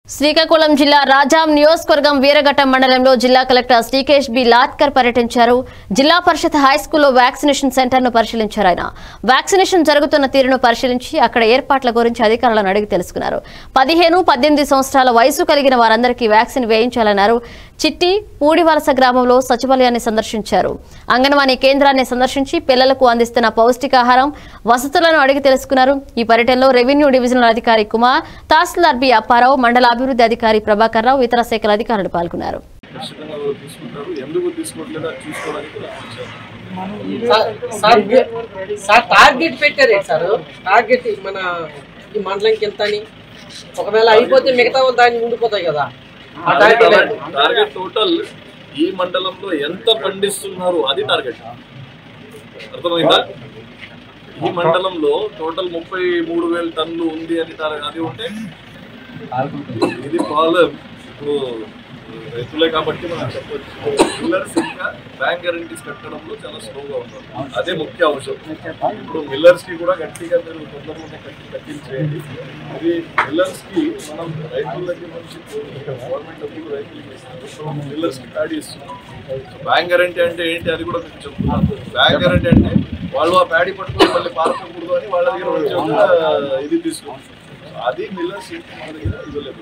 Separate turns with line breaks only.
శ్రీకాకుళం జిల్లా రాజాం నియోజకవర్గం వీరఘట్టం మండలంలో జిల్లా కలెక్టర్ శ్రీకేష్ బి లాట్కర్ పర్యటించారు జిల్లా పరిషత్ హై స్కూల్లో వ్యాక్సినేషన్ సెంటర్ ను పరిశీలించారు ఆయన వ్యాక్సినేషన్ జరుగుతున్న తీరును పరిశీలించి అక్కడ ఏర్పాట్ల గురించి అధికారులను అడిగి తెలుసుకున్నారు పదిహేను పద్దెనిమిది సంవత్సరాల వయసు కలిగిన వారందరికీ వ్యాక్సిన్ వేయించాలన్నారు చిట్టి పూడివలస గ్రామంలో సచివాలయాన్ని సందర్శించారు అంగన్వాడీ కేంద్రాన్ని సందర్శించి పిల్లలకు అందిస్తున్న పౌష్టికాహారం వసతులను అడిగి తెలుసుకున్నారు ఈ పర్యటనలో రెవెన్యూ డివిజనల్ అధికారి కుమార్ తహసీల్దార్ బి అప్పారావు మండల అభివృద్ధి అధికారి ప్రభాకర్ రావు ఇతర శాఖల అధికారులు పాల్గొన్నారు
ఖచ్చితంగా వాళ్ళు తీసుకుంటారు ఎందుకు తీసుకోవట్లేదు అది చూసుకోవడానికి కూడా వచ్చారు.
సార్- సార్ సార్ టార్గెట్ పెట్టారు ఏంటి సార్ టార్గెట్ మన ఈ మండలంకి ఎంత అని ఒకవేళ అయిపోతే మిగతా దాన్ని ఉండిపోతాయి కదా ఆ టార్గెట్ ఏంటి?
టార్గెట్ టోటల్ ఈ మండలంలో ఎంత పండిస్తున్నారు అది టార్గెట్ అర్థమైందా ఈ మండలంలో టోటల్ ముప్పై మూడు వేల టన్నులు ఉంది అని టార్గెట్ అది ఉంటే ఇది ప్రాబ్లం ఇప్పుడు రైతులే కాబట్టి మనం చెప్పొచ్చు మిల్లర్స్ ఇంకా బ్యాంక్ గ్యారంటీస్ కట్టడంలో చాలా స్లోగా ఉన్నారు అదే ముఖ్య అవసరం ఇప్పుడు మిల్లర్స్ కి కూడా గట్టిగా మీరు తొందరలోనే కట్టి కట్టించేయండి ఇది మిల్లర్స్ కి మనం రైతుల దగ్గర నుంచి గవర్నమెంట్ డబ్బులు రైతులకి ఇస్తారు మిల్లర్స్ కి ప్యాడీ ఇస్తున్నాం బ్యాంక్ గ్యారంటీ అంటే ఏంటి అది కూడా మీకు చెప్తున్నాను బ్యాంక్ గ్యారంటీ అంటే వాళ్ళు ఆ ప్యాడీ పట్టుకొని మళ్ళీ పారకూడదు అని వాళ్ళ దగ్గర వచ్చి ఒక ఇది తీసుకుంటారు అది మిల్లర్స్ మన దగ్గర ఇవ్వలేదు